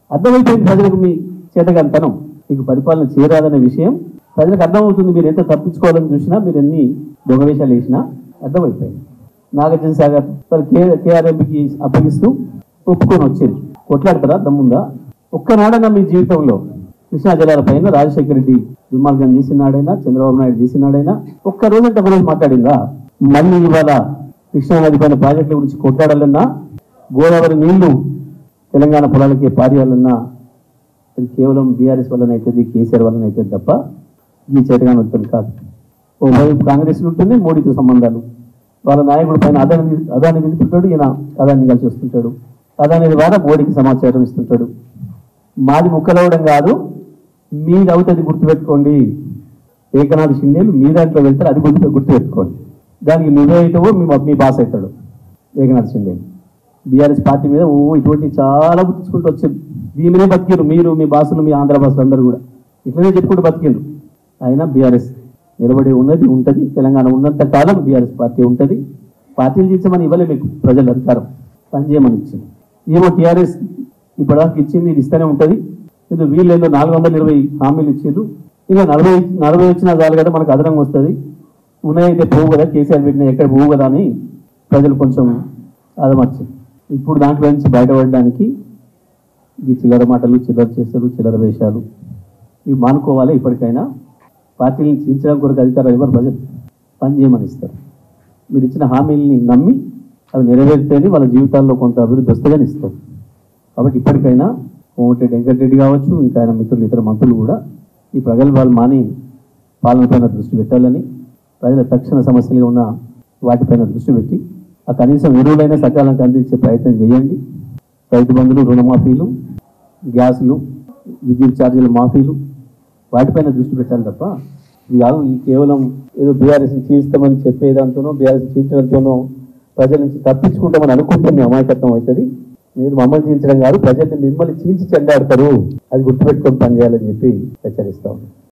అర్థమైపోయింది ప్రజలకు మీ చేతగంతనం మీకు పరిపాలన చేయరాదనే విషయం ప్రజలకు అర్థమవుతుంది మీరు ఎంత తప్పించుకోవాలని చూసినా మీరు ఎన్ని దొంగ వేషాలు వేసినా అర్థమైపోయింది నాగార్జున సాగర్ మరి కే కేఆర్ఎంకి అప్పగిస్తూ ఒప్పుకొని వచ్చింది కొట్లాడతారా దమ్ముందా ఒక్కనాడైనా మీ జీవితంలో కృష్ణా జలాల పైన రాజశేఖర రెడ్డి దుర్మార్గం చేసినాడైనా చంద్రబాబు నాయుడు చేసినాడైనా ఒక్క రోజంటే ఒక రోజు మాట్లాడిందా మళ్ళీ ఇవాళ కృష్ణా నది పైన ప్రాజెక్టుల గురించి కొట్లాడాలన్నా గోదావరి నీళ్లు తెలంగాణ పొలాలకి పారేయాలన్నా అది కేవలం బీఆర్ఎస్ వల్లనే అవుతుంది కేసీఆర్ వల్లనే అవుతుంది తప్ప ఈ చేతగానే ఉంటుంది కాదు ఓ వైపు కాంగ్రెస్ ఉంటుంది మోడీతో సంబంధాలు వాళ్ళ నాయకుడు పైన అదాని అదాని నిలుపుతుంటాడు ఈయన అదాన్ని కలిసి వస్తుంటాడు అదాని ద్వారా మోడీకి సమాచారం ఇస్తుంటాడు మాది ముక్కలవడం కాదు మీది అవుతుంది గుర్తుపెట్టుకోండి ఏకనాథ్ షిండేలు మీ దాంట్లో వెళ్తారు అది గుర్తు గుర్తుపెట్టుకోండి దానికి నువ్వే అవుతావో మీ మీ బాస్ అవుతాడు ఏకనాథ్ షిండేలు బీఆర్ఎస్ పార్టీ మీద ఓ ఇటువంటి చాలా గుర్తించుకుంటూ వచ్చింది దీని మీదే బతికిరు మీరు మీ బాసులు మీ ఆంధ్ర బాసులు అందరూ కూడా ఇట్లనే చెప్పుకుంటూ బతికిండ్రు అయినా బీఆర్ఎస్ నిలబడి ఉన్నది ఉంటుంది తెలంగాణ ఉన్నంత కాలం బీఆర్ఎస్ పార్టీ ఉంటుంది పార్టీలు చేసామని ఇవ్వలే మీకు ప్రజలు అధికారం పనిచేయమని ఇచ్చింది ఏమో టీఆర్ఎస్ ఇప్పటిదాకా ఇచ్చింది ఇది ఇస్తూనే ఉంటుంది ఇది వీళ్ళు ఏదో నాలుగు వందల ఇరవై హామీలు ఇచ్చిండ్రు ఇంకా నలభై నలభై వచ్చినా చాలు కదా మనకు అదనంగా వస్తుంది ఉన్నాయైతే పోవు కదా కేసీఆర్ పెట్టిన ఎక్కడ పోవు కదా అని ప్రజలు కొంచెం అదమర్చింది ఇప్పుడు దాంట్లో నుంచి బయటపడడానికి ఈ చిల్లర మాటలు చిల్లర చేష్టలు చిల్లర వేషాలు ఇవి మానుకోవాలి ఇప్పటికైనా పార్టీలను చీల్చడం కొరకు అధికారాలు ఇవ్వరు ప్రజలు పని చేయమని ఇస్తారు మీరు ఇచ్చిన హామీల్ని నమ్మి అవి నెరవేరితేనే వాళ్ళ జీవితాల్లో కొంత అభివృద్ధి వస్తుందని ఇస్తారు కాబట్టి ఇప్పటికైనా కోమటిరెడ్డి వెంకటరెడ్డి కావచ్చు ఇంకా ఆయన మిత్రులు ఇతర మంత్రులు కూడా ఈ ప్రగల్భాలు మాని పాలనపైన దృష్టి పెట్టాలని ప్రజల తక్షణ సమస్యలుగా ఉన్న వాటిపైన దృష్టి పెట్టి ఆ కనీసం ఎరువులైనా సకాలంకి అందించే ప్రయత్నం చేయండి రైతు బంధులు రుణమాఫీలు గ్యాసులు విద్యుత్ ఛార్జీల మాఫీలు వాటిపైన దృష్టి పెట్టాలి తప్ప ఇది కాదు ఈ కేవలం ఏదో బీఆర్ఎస్ చీల్స్తామని చెప్పేదాంతోనో బీఆర్ఎస్ చీల్చడంతోనో ప్రజల నుంచి తప్పించుకుంటామని అనుకుంటే మీ అమాయకత్వం అవుతుంది మీరు మమ్మల్ని చీల్చడం కాదు ప్రజల్ని మిమ్మల్ని చీల్చి చెండాడతారు అది గుర్తుపెట్టుకొని పనిచేయాలని చెప్పి హెచ్చరిస్తా ఉన్నాను